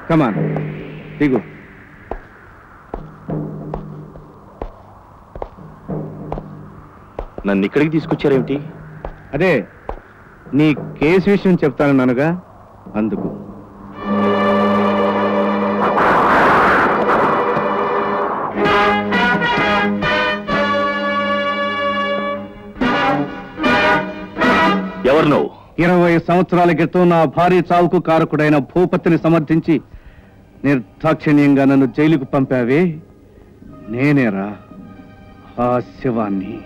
కమాన్ దిగు నన్ను ఇక్కడికి తీసుకొచ్చారేమిటి అదే నీ కేసు విషయం చెప్తానన్నానుగా అందుకు ఎవరు నువ్వు ఇరవై సంవత్సరాల క్రితం నా భార్య చావుకు కారకుడైన భూపతిని సమర్థించి నిర్దాక్షిణ్యంగా నన్ను జైలుకు పంపావే నేనేరా ఆ శివాన్ని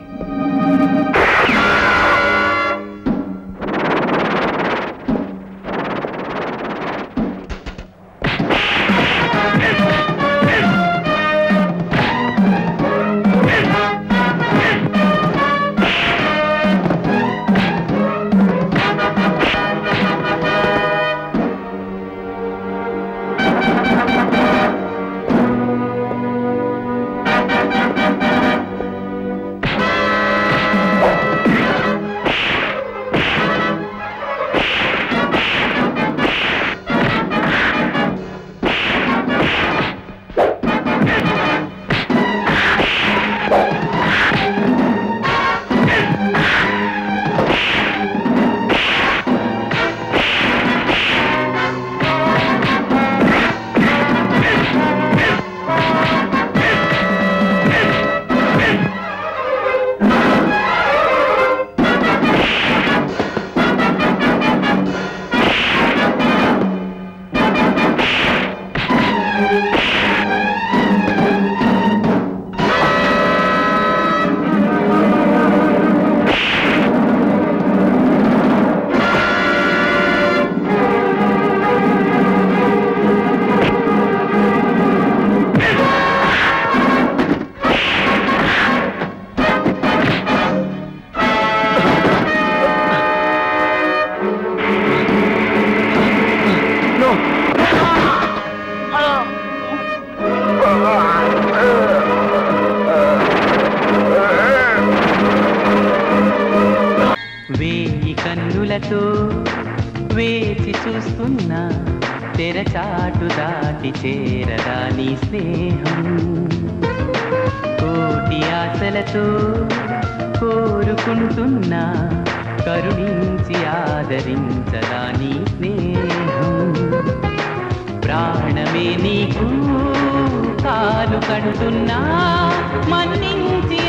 వేయి కన్నులతో వేచి చూస్తున్నా తెరచాటు దాటి చేరదా నీ స్నేహం కోటి ఆశలతో కోరుకుంటున్నా కరుణించి ఆదరించదా నీ స్నేహం ప్రాణమే నీకు కాలు కంటున్నా మన్నించి